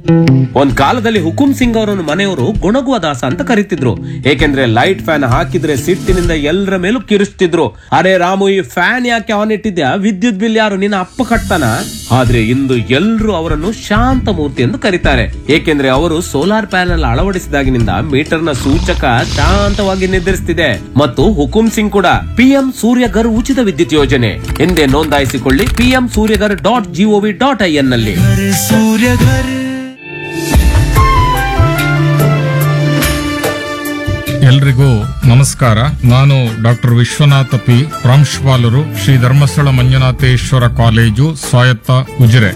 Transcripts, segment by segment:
ಒಂದ್ ಕಾಲದಲ್ಲಿ ಹುಕುಂ ಸಿಂಗ್ ಅವರನ್ನು ಮನೆಯವರು ಗುಣಗುವ ದಾಸ ಅಂತ ಕರೀತಿದ್ರು ಏಕೆಂದ್ರೆ ಲೈಟ್ ಫ್ಯಾನ್ ಹಾಕಿದ್ರೆ ಸಿಟ್ಟಿನಿಂದ ಎಲ್ಲರ ಮೇಲೂ ಕಿರಿಸ್ತಿದ್ರು ಅರೆ ರಾಮು ಈ ಫ್ಯಾನ್ ಯಾಕೆ ಆನ್ ಇಟ್ಟಿದ್ಯಾ ವಿದ್ಯುತ್ ಬಿಲ್ ಯಾರು ನಿನ್ನ ಅಪ್ಪ ಕಟ್ತಾನ ಆದ್ರೆ ಇಂದು ಎಲ್ರು ಅವರನ್ನು ಶಾಂತ ಮೂರ್ತಿ ಎಂದು ಕರೀತಾರೆ ಏಕೆಂದ್ರೆ ಅವರು ಸೋಲಾರ್ ಪ್ಯಾನೆಲ್ ಅಳವಡಿಸಿದಾಗಿನಿಂದ ಮೀಟರ್ನ ಸೂಚಕ ಶಾಂತವಾಗಿ ನಿರ್ಧರಿಸುತ್ತಿದೆ ಮತ್ತು ಹುಕುಂ ಸಿಂಗ್ ಕೂಡ ಪಿಎಂ ಸೂರ್ಯಗರ್ ಉಚಿತ ವಿದ್ಯುತ್ ಯೋಜನೆ ಎಂದೇ ನೋಂದಾಯಿಸಿಕೊಳ್ಳಿ PM Suryaghar dot gov dot I N ನಲ್ಲಿ ಎಲ್ರಿಗೂ ನಮಸ್ಕಾರ ನಾನು ಡಾಕ್ಟರ್ ವಿಶ್ವನಾಥ ಪಿ ಪ್ರಾಂಶುಪಾಲರು ಶ್ರೀ ಧರ್ಮಸ್ಥಳ ಮಂಜುನಾಥೇಶ್ವರ ಕಾಲೇಜು ಸ್ವಾಯತ್ತ ಉಜಿರೆ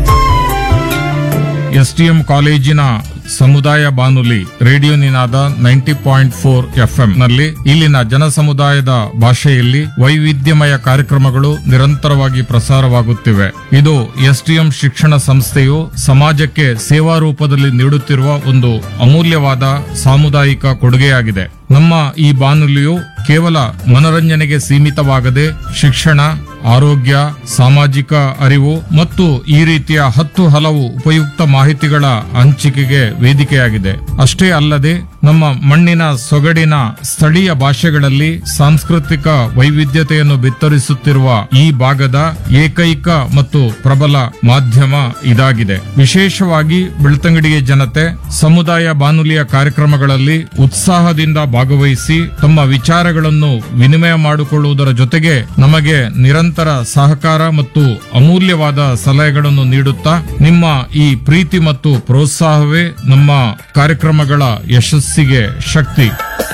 ಎಸ್ಟಿಎಂ ಕಾಲೇಜಿನ ಸಮುದಾಯ ಬಾನುಲಿ radio Ninada ninety point four FM ನಲ್ಲಿ ಇಲ್ಲಿನ ಜನ ಸಮುದಾಯದ ಭಾಷೆಯಲ್ಲಿ ವೈವಿಧ್ಯಮಯ ಕಾರ್ಯಕ್ರಮಗಳು ನಿರಂತರವಾಗಿ ಪ್ರಸಾರವಾಗುತ್ತಿವೆ ಇದು ಎಸ್ಟಿಎಂ ಶಿಕ್ಷಣ ಸಂಸ್ಥೆಯು ಸಮಾಜಕ್ಕೆ ಸೇವಾ ರೂಪದಲ್ಲಿ ನೀಡುತ್ತಿರುವ ಒಂದು ಅಮೂಲ್ಯವಾದ ಸಾಮುದಾಯಿಕ ಕೊಡುಗೆಯಾಗಿದೆ ನಮ್ಮ ಈ ಬಾನುಲಿಯು ಕೇವಲ ಮನರಂಜನೆಗೆ ಸೀಮಿತವಾಗದೆ ಶಿಕ್ಷಣ ಆರೋಗ್ಯ ಸಾಮಾಜಿಕ ಅರಿವು ಮತ್ತು ಈ ರೀತಿಯ ಹತ್ತು ಹಲವು ಉಪಯುಕ್ತ ಮಾಹಿತಿಗಳ ಹಂಚಿಕೆಗೆ ವೇದಿಕೆಯಾಗಿದೆ ಅಷ್ಟೇ ಅಲ್ಲದೆ ನಮ್ಮ ಮಣ್ಣಿನ ಸೊಗಡಿನ ಸ್ಥಳೀಯ ಭಾಷೆಗಳಲ್ಲಿ ಸಾಂಸ್ಕೃತಿಕ ವೈವಿಧ್ಯತೆಯನ್ನು ಬಿತ್ತರಿಸುತ್ತಿರುವ ಈ ಭಾಗದ ಏಕೈಕ ಮತ್ತು ಪ್ರಬಲ ಮಾಧ್ಯಮ ಇದಾಗಿದೆ ವಿಶೇಷವಾಗಿ ಬೆಳ್ತಂಗಡಿಯ ಜನತೆ ಸಮುದಾಯ ಬಾನುಲಿಯ ಕಾರ್ಯಕ್ರಮಗಳಲ್ಲಿ ಉತ್ಸಾಹದಿಂದ ಭಾಗವಹಿಸಿ ತಮ್ಮ ವಿಚಾರಗಳನ್ನು ವಿನಿಮಯ ಮಾಡಿಕೊಳ್ಳುವುದರ ಜೊತೆಗೆ ನಮಗೆ ನಿರಂತರ ಸಹಕಾರ ಮತ್ತು ಅಮೂಲ್ಯವಾದ ಸಲಹೆಗಳನ್ನು ನೀಡುತ್ತಾ ನಿಮ್ಮ ಈ ಪ್ರೀತಿ ಮತ್ತು ಪ್ರೋತ್ಸಾಹವೇ ನಮ್ಮ ಕಾರ್ಯಕ್ರಮಗಳ ಯಶಸ್ಸಿಗೆ ಶಕ್ತಿ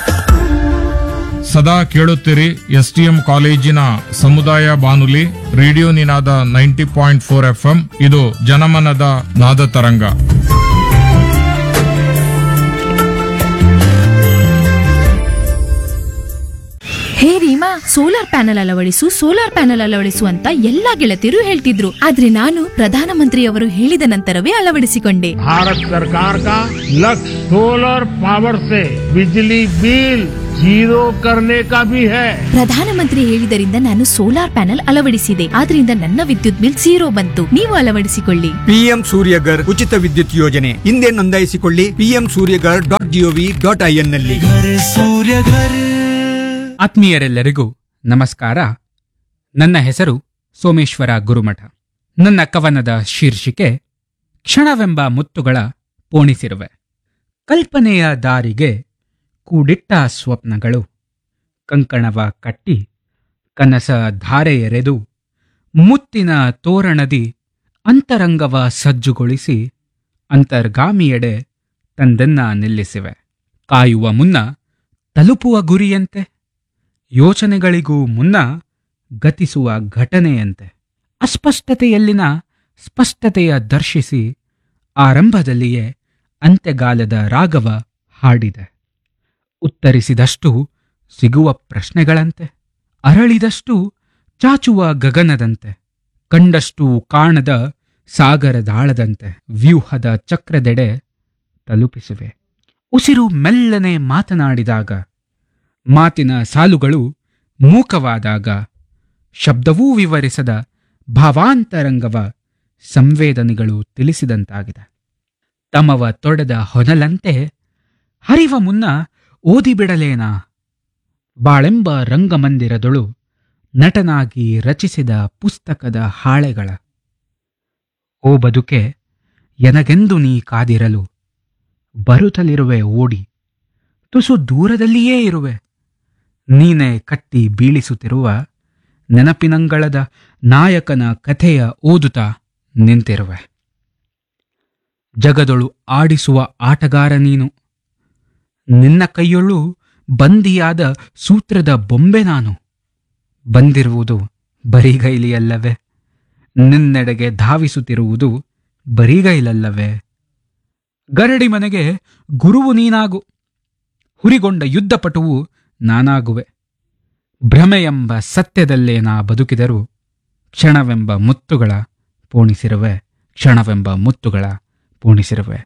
ಸದಾ ಕೇಳುತ್ತೀರಿ ಎಸ್ಟಿಎಂ ಕಾಲೇಜಿನ ಸಮುದಾಯ ಬಾನುಲಿ radio Ninada ninety point four FM ಇದು ಜನಮನದ ನಾದ ತರಂಗ ಹೇ ರೀಮಾ ಸೋಲಾರ್ ಪ್ಯಾನೆಲ್ ಅಳವಡಿಸು ಸೋಲಾರ್ ಪ್ಯಾನೆಲ್ ಅಳವಡಿಸು ಅಂತ ಎಲ್ಲಾ ಗೆಳತಿಯರು ಹೇಳ್ತಿದ್ರು ಆದ್ರೆ ನಾನು ಪ್ರಧಾನಮಂತ್ರಿಯವರು ಹೇಳಿದ ನಂತರವೇ ಅಳವಡಿಸಿಕೊಂಡೆ भारत सरकार का लक्ष्य सोलर पावर से बिजली बिल जीरो करने का भी है ಪ್ರಧಾನಮಂತ್ರಿ ಹೇಳಿದರಿಂದ ನಾನು ಸೋಲಾರ್ ಪ್ಯಾನೆಲ್ ಅಳವಡಿಸಿದೆ ಆದ್ರಿಂದ ನನ್ನ ವಿದ್ಯುತ್ ಬಿಲ್ ಝೀರೋ ಬಂತು ನೀವು ಅಳವಡಿಸಿಕೊಳ್ಳಿ ಪಿಎಂ ಸೂರ್ಯಗರ್ ಉಚಿತ ವಿದ್ಯುತ್ ಯೋಜನೆ ಹಿಂದೆ ನೋಂದಾಯಿಸಿಕೊಳ್ಳಿ PM Suryaghar dot gov dot IN ನಲ್ಲಿ ಆತ್ಮೀಯರೆಲ್ಲರಿಗೂ ನಮಸ್ಕಾರ ನನ್ನ ಹೆಸರು ಸೋಮೇಶ್ವರ ಗುರುಮಠ ನನ್ನ ಕವನದ ಶೀರ್ಷಿಕೆ ಕ್ಷಣವೆಂಬ ಮುತ್ತುಗಳ ಪೋಣಿಸಿರುವೆ ಕಲ್ಪನೆಯ ದಾರಿಗೆ ಕೂಡಿಟ್ಟ ಸ್ವಪ್ನಗಳು ಕಂಕಣವ ಕಟ್ಟಿ ಕನಸ ಧಾರೆ ಎರೆದು ಮುತ್ತಿನ ತೋರಣದಿ ಅಂತರಂಗವ ಸಜ್ಜುಗೊಳಿಸಿ ಅಂತರ್ಗಾಮಿಯೆಡೆ ತಂದೆನ್ನ ನಿಲ್ಲಿಸಿವೆ ಕಾಯುವ ಮುನ್ನ ತಲುಪುವ ಗುರಿಯಂತೆ ಯೋಚನೆಗಳಿಗೂ ಮುನ್ನ ಗತಿಸುವ ಘಟನೆಯಂತೆ ಅಸ್ಪಷ್ಟತೆಯಲ್ಲಿನ ಸ್ಪಷ್ಟತೆಯ ದರ್ಶಿಸಿ ಆರಂಭದಲ್ಲಿಯೇ ಅಂತ್ಯಗಾಲದ ರಾಗವ ಹಾಡಿದೆ ಉತ್ತರಿಸಿದಷ್ಟು ಸಿಗುವ ಪ್ರಶ್ನೆಗಳಂತೆ ಅರಳಿದಷ್ಟು ಚಾಚುವ ಗಗನದಂತೆ ಕಂಡಷ್ಟು ಕಾಣದ ಸಾಗರದಾಳದಂತೆ ವ್ಯೂಹದ ಚಕ್ರದೆಡೆ ತಲುಪಿಸುವೆ ಉಸಿರು ಮೆಲ್ಲನೆ ಮಾತನಾಡಿದಾಗ ಮಾತಿನ ಸಾಲುಗಳು ಮೂಕವಾದಾಗ ಶಬ್ದವೂ ವಿವರಿಸದ ಭಾವಾಂತರಂಗವ ಸಂವೇದನೆಗಳು ತಿಳಿಸಿದಂತಾಗಿದೆ ತಮವ ತೊಡೆದ ಹೊನಲಂತೆ ಹರಿವ ಮುನ್ನ ಓದಿಬಿಡಲೇನಾ ಬಾಳೆಂಬ ರಂಗಮಂದಿರದೊಳು ನಟನಾಗಿ ರಚಿಸಿದ ಪುಸ್ತಕದ ಹಾಳೆಗಳ ಓ ಬದುಕೆ ಎನಗೆಂದು ನೀ ಕಾದಿರಲು ಬರುತ್ತಲಿರುವೆ ಓಡಿ ತುಸು ದೂರದಲ್ಲಿಯೇ ಇರುವೆ ನೀನೇ ಕಟ್ಟಿ ಬೀಳಿಸುತ್ತಿರುವ ನೆನಪಿನಂಗಳದ ನಾಯಕನ ಕಥೆಯ ಓದುತ್ತಾ ನಿಂತಿರುವೆ ಜಗದೊಳು ಆಡಿಸುವ ಆಟಗಾರ ನೀನು ನಿನ್ನ ಕೈಯೊಳು ಬಂದಿಯಾದ ಸೂತ್ರದ ಬೊಂಬೆ ನಾನು ಬಂದಿರುವುದು ಬರಿಗೈಲಿಯಲ್ಲವೇ ನಿನ್ನೆಡೆಗೆ ಧಾವಿಸುತ್ತಿರುವುದು ಬರಿಗೈಲಲ್ಲವೇ ಗರಡಿ ಮನೆಗೆ ಗುರುವು ನೀನಾಗು ಹುರಿಗೊಂಡ ಯುದ್ಧಪಟುವು ನಾನಾಗುವೆ ಭ್ರಮೆಯೆಂಬ ಸತ್ಯದಲ್ಲೇ ನಾ ಬದುಕಿದರೂ ಕ್ಷಣವೆಂಬ ಮುತ್ತುಗಳ ಪೋಣಿಸಿರುವೆ ಕ್ಷಣವೆಂಬ ಮುತ್ತುಗಳ ಪೋಣಿಸಿರುವೆ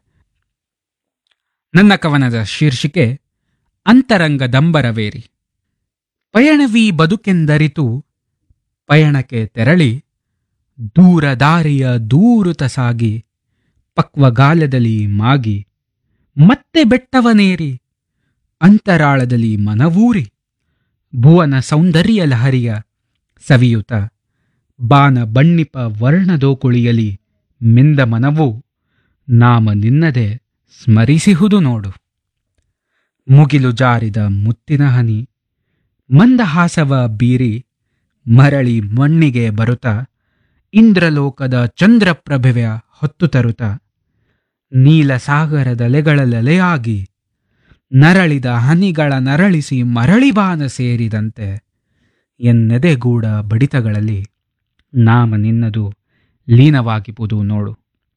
ನನ್ನ ಕವನದ ಶೀರ್ಷಿಕೆ ಅಂತರಂಗ ದಂಬರವೇರಿ ಪಯಣವೀ ಬದುಕೆಂದರಿತು ಪಯಣಕ್ಕೆ ತೆರಳಿ ದೂರ ದಾರಿಯ ದೂರುತ ಸಾಗಿ ಪಕ್ವಗಾಲದಲ್ಲಿ ಮಾಗಿ ಮತ್ತೆ ಬೆಟ್ಟವನೇರಿ ಅಂತರಾಳದಲ್ಲಿ ಮನವೂರಿ ಭುವನ ಸೌಂದರ್ಯ ಲಹರಿಯ ಸವಿಯುತ ಬಾನ ಬಣ್ಣಿಪ ವರ್ಣದೋಕುಳಿಯಲಿ ಮಿಂದ ಮನವು ನಾಮ ನಿನ್ನದೆ ಸ್ಮರಿಸಿಹುದು ನೋಡು ಮುಗಿಲು ಜಾರಿದ ಮುತ್ತಿನ ಹನಿ ಮಂದಹಾಸವ ಬೀರಿ ಮರಳಿ ಮಣ್ಣಿಗೆ ಬರುತ್ತ ಇಂದ್ರಲೋಕದ ಚಂದ್ರಪ್ರಭೆಯ ಹೊತ್ತು ತರುತ್ತ ನೀಲ ಸಾಗರದಲೆಗಳಲೆಯಾಗಿ ನರಳಿದ ಹನಿಗಳ ನರಳಿಸಿ ಮರಳಿಬಾನ ಸೇರಿದಂತೆ ಎನ್ನೆದೆಗೂಡ ಬಡಿತಗಳಲ್ಲಿ ನಾಮ ನಿನ್ನದು ಲೀನವಾಗಿಬುದು ನೋಡು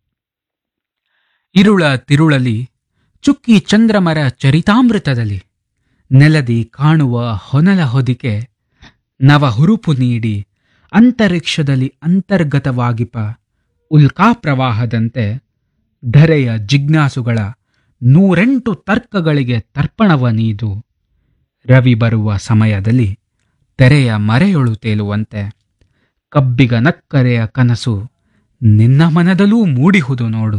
ಇರುಳ ತಿರುಳಲಿ ಚುಕ್ಕಿ ಚಂದ್ರಮರ ಚರಿತಾಮೃತದಲ್ಲಿ ನೆಲದಿ ಕಾಣುವ ಹೊನಲ ಹೊದಿಕೆ ನವ ಹುರುಪು ನೀಡಿ ಅಂತರಿಕ್ಷದಲ್ಲಿ ಅಂತರ್ಗತವಾಗಿಪ ಉಲ್ಕಾ ಪ್ರವಾಹದಂತೆ ಧರೆಯ ಜಿಜ್ಞಾಸುಗಳ ನೂರೆಂಟು ತರ್ಕಗಳಿಗೆ ತರ್ಪಣವ ನೀದು ರವಿ ಬರುವ ಸಮಯದಲ್ಲಿ ತೆರೆಯ ಮರೆಯೊಳು ತೇಲುವಂತೆ ಕಬ್ಬಿಗ ನಕ್ಕರೆಯ ಕನಸು ನಿನ್ನ ಮನದಲ್ಲೂ ಮೂಡಿಹುದು ನೋಡು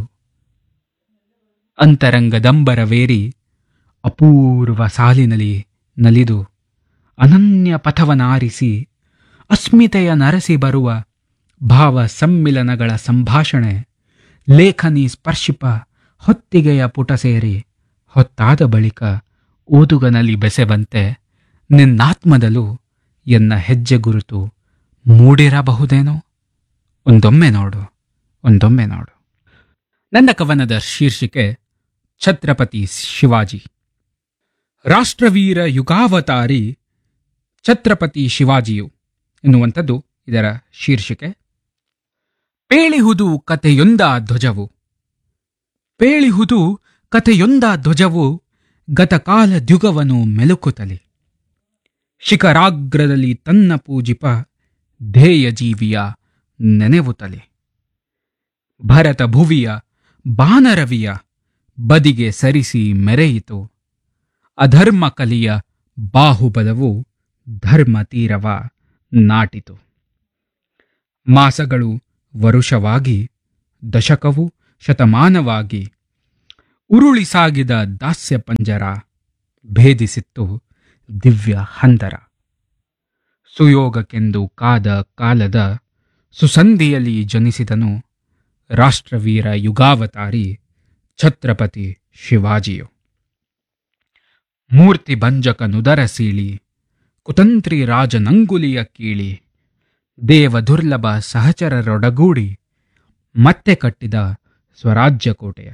ಅಂತರಂಗದಂಬರವೇರಿ ಅಪೂರ್ವ ಸಾಲಿನಲ್ಲಿ ನಲಿದು ಅನನ್ಯ ಪಥವನಾರಿಸಿ ಅಸ್ಮಿತೆಯ ನರಸಿ ಬರುವ ಭಾವ ಸಮ್ಮಿಲನಗಳ ಸಂಭಾಷಣೆ ಲೇಖನಿ ಸ್ಪರ್ಶಿಪ ಹೊತ್ತಿಗೆಯ ಪುಟ ಸೇರಿ ಹೊತ್ತಾದ ಬಳಿಕ ಓದುಗನಲ್ಲಿ ಬೆಸೆವಂತೆ ನಿನ್ನಾತ್ಮದಲ್ಲೂ ಎನ್ನ ಹೆಜ್ಜೆ ಗುರುತು ಮೂಡಿರಬಹುದೇನೋ ಒಂದೊಮ್ಮೆ ನೋಡು ಒಂದೊಮ್ಮೆ ನೋಡು ನನ್ನ ಕವನದ ಶೀರ್ಷಿಕೆ ಛತ್ರಪತಿ ಶಿವಾಜಿ ರಾಷ್ಟ್ರವೀರ ಯುಗಾವತಾರಿ ಛತ್ರಪತಿ ಶಿವಾಜಿಯು ಎನ್ನುವಂಥದ್ದು ಇದರ ಶೀರ್ಷಿಕೆ ಪೇಳಿಹುದು ಕಥೆಯೊಂದ ಧ್ವಜವು ಪೇಳಿಹುದು ಕಥೆಯೊಂದ ಧ್ವಜವು ಗತಕಾಲ ದ್ಯುಗವನು ಮೆಲುಕುತ್ತಲಿ ಶಿಖರಾಗ್ರದಲ್ಲಿ ತನ್ನ ಪೂಜಿಪ ಧ್ಯೇಯ ಜೀವಿಯ ನೆನೆವುತ್ತಲೆ ಭರತ ಭುವಿಯ ಬಾನರವಿಯ ಬದಿಗೆ ಸರಿಸಿ ಮೆರೆಯಿತು ಅಧರ್ಮ ಕಲಿಯ ಬಾಹುಬಲವು ಧರ್ಮ ತೀರವ ನಾಟಿತು ಮಾಸಗಳು ವರುಷವಾಗಿ ದಶಕವು ಶತಮಾನವಾಗಿ ಉರುಳಿ ಸಾಗಿದ ದಾಸ್ಯ ಪಂಜರ ಭೇದಿಸಿತ್ತು ದಿವ್ಯ ಹಂದರ ಸುಯೋಗಕ್ಕೆಂದು ಕಾದ ಕಾಲದ ಸುಸಂಧಿಯಲ್ಲಿ ಜನಿಸಿದನು ರಾಷ್ಟ್ರವೀರ ಯುಗಾವತಾರಿ ಛತ್ರಪತಿ ಶಿವಾಜಿಯು ಮೂರ್ತಿ ಭಂಜಕನುದರ ಸೀಳಿ ಕುತಂತ್ರಿ ರಾಜನಂಗುಲಿಯ ಕೀಳಿ ದೇವ ದುರ್ಲಭ ಸಹಚರರೊಡಗೂಡಿ ಮತ್ತೆ ಕಟ್ಟಿದ ಸ್ವರಾಜ್ಯ ಕೋಟೆಯ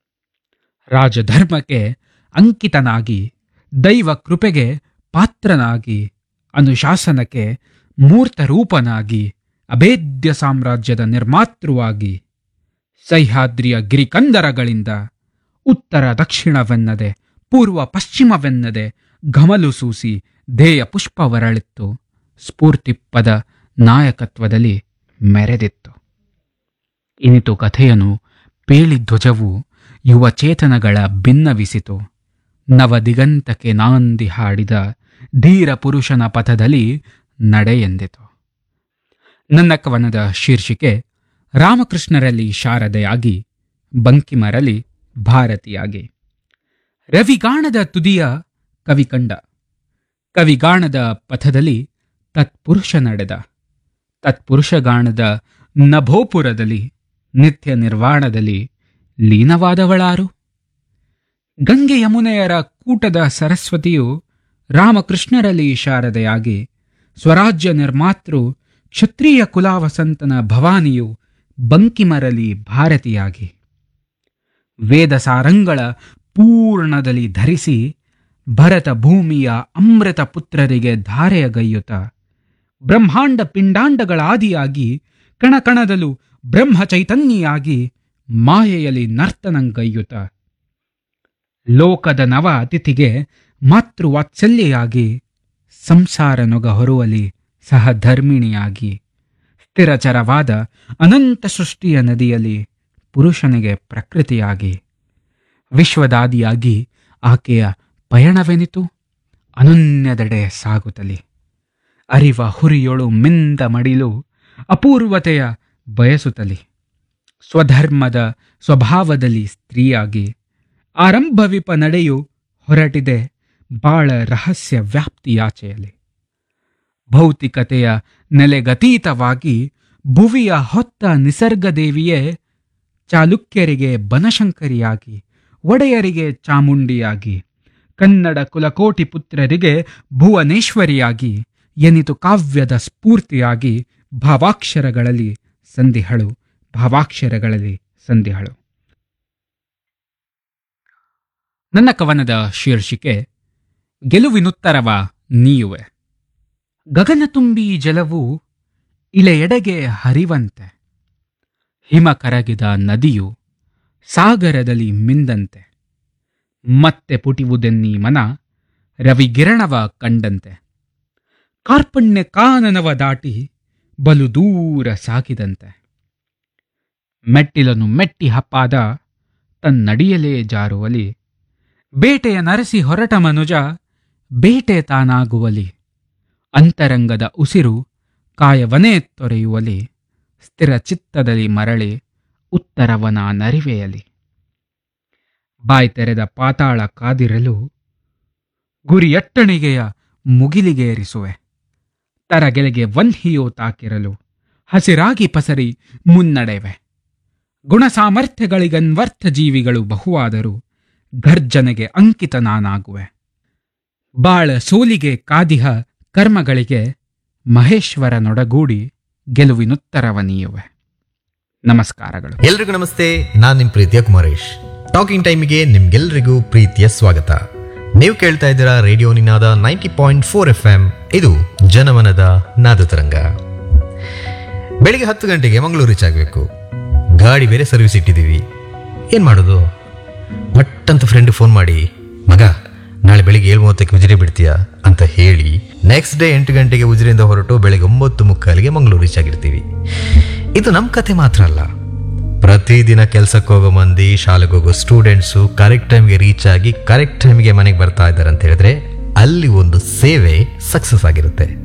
ರಾಜಧರ್ಮಕ್ಕೆ ಅಂಕಿತನಾಗಿ ದೈವ ಕೃಪೆಗೆ ಪಾತ್ರನಾಗಿ ಅನುಶಾಸನಕ್ಕೆ ಮೂರ್ತ ರೂಪನಾಗಿ ಅಭೇದ್ಯ ಸಾಮ್ರಾಜ್ಯದ ನಿರ್ಮಾತೃವಾಗಿ ಸಹ್ಯಾದ್ರಿಯ ಗಿರಿಕಂದರಗಳಿಂದ ಉತ್ತರ ದಕ್ಷಿಣವೆನ್ನದೆ ಪೂರ್ವ ಪಶ್ಚಿಮವೆನ್ನದೆ ಘಮಲು ಸೂಸಿ ಧ್ಯೇಯ ಪುಷ್ಪವರಳಿತ್ತು ಸ್ಫೂರ್ತಿಪ್ಪದ ನಾಯಕತ್ವದಲ್ಲಿ ಮೆರೆದಿತ್ತು ಇನಿತು ಕಥೆಯನು ಪೇಳಿ ಧ್ವಜವು ಯುವ ಚೇತನಗಳ ಭಿನ್ನವಿಸಿತು ನವದಿಗಂತಕ್ಕೆ ನಾಂದಿ ಹಾಡಿದ ಧೀರ ಪುರುಷನ ಪಥದಲ್ಲಿ ನಡೆಯೆಂದಿತು ನನ್ನ ಕವನದ ಶೀರ್ಷಿಕೆ ರಾಮಕೃಷ್ಣರಲ್ಲಿ ಶಾರದೆಯಾಗಿ ಬಂಕಿಮರಲ್ಲಿ ಭಾರತಿಯಾಗಿ ರವಿಗಾಣದ ತುದಿಯ ಕವಿಕಂಡ ಕವಿಗಾಣದ ಪಥದಲ್ಲಿ ತತ್ಪುರುಷ ನಡೆದ ತತ್ಪುರುಷಗಾಣದ ನಭೋಪುರದಲ್ಲಿ ನಿತ್ಯ ನಿರ್ವಾಣದಲ್ಲಿ ಲೀನವಾದವಳಾರು ಗಂಗೆ ಯಮುನೆಯರ ಕೂಟದ ಸರಸ್ವತಿಯು ರಾಮಕೃಷ್ಣರಲ್ಲಿ ಶಾರದೆಯಾಗಿ ಸ್ವರಾಜ್ಯ ನಿರ್ಮಾತೃ ಕ್ಷತ್ರಿಯ ಕುಲಾವಸಂತನ ಭವಾನಿಯು ಬಂಕಿಮರಲಿ ಭಾರತಿಯಾಗಿ ವೇದ ಸಾರಂಗಳ ಪೂರ್ಣದಲ್ಲಿ ಧರಿಸಿ ಭರತ ಭೂಮಿಯ ಅಮೃತ ಪುತ್ರರಿಗೆ ಧಾರೆಯಗೈಯುತ ಬ್ರಹ್ಮಾಂಡ ಪಿಂಡಾಂಡಗಳಾದಿಯಾಗಿ ಕಣಕಣದಲ್ಲೂ ಬ್ರಹ್ಮ ಚೈತನ್ಯಿಯಾಗಿ ಮಾಯೆಯಲ್ಲಿ ನರ್ತನಂಗೈಯುತ ಲೋಕದ ನವ ಅತಿಥಿಗೆ ಮಾತೃವಾತ್ಸಲ್ಯೆಯಾಗಿ ಸಂಸಾರ ನೊಗ ಹೊರುವಲಿ ಸಹಧರ್ಮಿಣಿಯಾಗಿ ಸ್ಥಿರಚರವಾದ ಅನಂತ ಸೃಷ್ಟಿಯ ನದಿಯಲ್ಲಿ ಪುರುಷನಿಗೆ ಪ್ರಕೃತಿಯಾಗಿ ವಿಶ್ವದಾದಿಯಾಗಿ ಆಕೆಯ ಪಯಣವೆನಿತು ಅನನ್ಯದೆಡೆ ಸಾಗುತ್ತಲಿ ಅರಿವ ಹುರಿಯೊಳು ಮಿಂದ ಮಡಿಲು ಅಪೂರ್ವತೆಯ ಬಯಸುತ್ತಲಿ ಸ್ವಧರ್ಮದ ಸ್ವಭಾವದಲ್ಲಿ ಸ್ತ್ರೀಯಾಗಿ ಆರಂಭವಿಪ ನಡೆಯು ಹೊರಟಿದೆ ಬಾಳ ರಹಸ್ಯ ವ್ಯಾಪ್ತಿಯಾಚೆಯಲ್ಲಿ ಭೌತಿಕತೆಯ ನೆಲೆಗತೀತವಾಗಿ ಭುವಿಯ ಹೊತ್ತ ನಿಸರ್ಗದೇವಿಯೇ ಚಾಲುಕ್ಯರಿಗೆ ಬನಶಂಕರಿಯಾಗಿ ಒಡೆಯರಿಗೆ ಚಾಮುಂಡಿಯಾಗಿ ಕನ್ನಡ ಕುಲಕೋಟಿ ಪುತ್ರರಿಗೆ ಭುವನೇಶ್ವರಿಯಾಗಿ ಎನಿತು ಕಾವ್ಯದ ಸ್ಫೂರ್ತಿಯಾಗಿ ಭಾವಾಕ್ಷರಗಳಲ್ಲಿ ಸಂಧಿಹಳು ಭಾವಾಕ್ಷರಗಳಲ್ಲಿ ಸಂಧಿಹಳು ನನ್ನ ಕವನದ ಶೀರ್ಷಿಕೆ ಗೆಲುವಿನುತ್ತರವ ನೀಯುವೆ ಗಗನ ತುಂಬಿ ಜಲವು ಇಳೆಯೆಡೆಗೆ ಹರಿವಂತೆ ಹಿಮ ಕರಗಿದ ನದಿಯು ಸಾಗರದಲ್ಲಿ ಮಿಂದಂತೆ ಮತ್ತೆ ಪುಟಿವುದೆನ್ನೀ ಮನ ರವಿಗಿರಣವ ಕಂಡಂತೆ ಕಾರ್ಪಣ್ಯ ಕಾನನವ ದಾಟಿ ಬಲು ದೂರ ಸಾಗಿದಂತೆ ಮೆಟ್ಟಿಲನ್ನು ಮೆಟ್ಟಿ ಹಪ್ಪಾದ ತನ್ನಡಿಯಲೇ ಜಾರುವಲಿ ಬೇಟೆಯ ನರಸಿ ಹೊರಟ ಮನುಜ ಬೇಟೆ ತಾನಾಗುವಲಿ ಅಂತರಂಗದ ಉಸಿರು ಕಾಯವನೇ ತೊರೆಯುವಲಿ ಸ್ಥಿರ ಚಿತ್ತದಲ್ಲಿ ಮರಳಿ ಉತ್ತರವನ ನರಿವೆಯಲಿ ಬಾಯ್ ತೆರೆದ ಪಾತಾಳ ಕಾದಿರಲು ಗುರಿಯಟ್ಟಣಿಗೆಯ ಮುಗಿಲಿಗೇರಿಸುವೆ ತರಗೆಲೆಗೆ ವನ್ಹಿಯೋ ತಾಕಿರಲು ಹಸಿರಾಗಿ ಪಸರಿ ಮುನ್ನಡೆವೆ ಗುಣ ಸಾಮರ್ಥ್ಯಗಳಿಗನ್ವರ್ಥ ಜೀವಿಗಳು ಬಹುವಾದರೂ ಗರ್ಜನೆಗೆ ಅಂಕಿತ ನಾನಾಗುವೆ ಬಾಳ ಸೋಲಿಗೆ ಕಾದಿಹ ಕರ್ಮಗಳಿಗೆ ಮಹೇಶ್ವರನೊಡಗೂಡಿ ಗೆಲುವಿನುತ್ತರವ ನೀಯುವೆ ನಮಸ್ಕಾರಗಳು ಎಲ್ರಿಗೂ ನಮಸ್ತೆ ನಾನು ನಿಮ್ಮ ಪ್ರೀತಿಯ ಕುಮಾರೇಶ್ ಟಾಕಿಂಗ್ ಟೈಮಿಗೆ ನಿಮ್ಗೆಲ್ರಿಗೂ ಪ್ರೀತಿಯ ಸ್ವಾಗತ ನೀವು ಕೇಳ್ತಾ ಇದ್ದೀರಾ radio Ninada ninety point four F M ಇದು ಜನಮನದ ನಾದ ತರಂಗ ಬೆಳಿಗ್ಗೆ ಹತ್ತು ಗಂಟೆಗೆ ಮಂಗಳೂರು ರೀಚ್ ಆಗಬೇಕು ಗಾಡಿ ಬೇರೆ ಸರ್ವಿಸ್ ಇಟ್ಟಿದ್ದೀವಿ ಏನು ಮಾಡೋದು ಪಟ್ ಅಂತ ಫ್ರೆಂಡ್ ಫೋನ್ ಮಾಡಿ ಮಗ ನಾಳೆ ಬೆಳಿಗ್ಗೆ ಏಳು ಮೂವತ್ತಕ್ಕೆ ಉಜಿರೆ ಬಿಡ್ತೀಯಾ ಅಂತ ಹೇಳಿ ನೆಕ್ಸ್ಟ್ ಡೇ ಎಂಟು ಗಂಟೆಗೆ ಉಜಿರೆಯಿಂದ ಹೊರಟು ಬೆಳಿಗ್ಗೆ ಒಂಬತ್ತು ಮುಕ್ಕಾಲಿಗೆ ಮಂಗಳೂರು ರೀಚ್ ಆಗಿರ್ತೀವಿ ಇದು ನಮ್ಮ ಕತೆ ಮಾತ್ರ ಅಲ್ಲ ಪ್ರತಿದಿನ ಕೆಲ್ಸಕ್ಕೆ ಹೋಗೋ ಮಂದಿ ಶಾಲೆಗೆ ಹೋಗೋ ಸ್ಟೂಡೆಂಟ್ಸು ಕರೆಕ್ಟ್ ಟೈಮ್ಗೆ ರೀಚ್ ಆಗಿ ಕರೆಕ್ಟ್ ಟೈಮ್ಗೆ ಮನೆಗೆ ಬರ್ತಾ ಇದ್ದಾರೆ ಅಂತ ಹೇಳಿದ್ರೆ ಅಲ್ಲಿ ಒಂದು ಸೇವೆ ಸಕ್ಸಸ್ ಆಗಿರುತ್ತೆ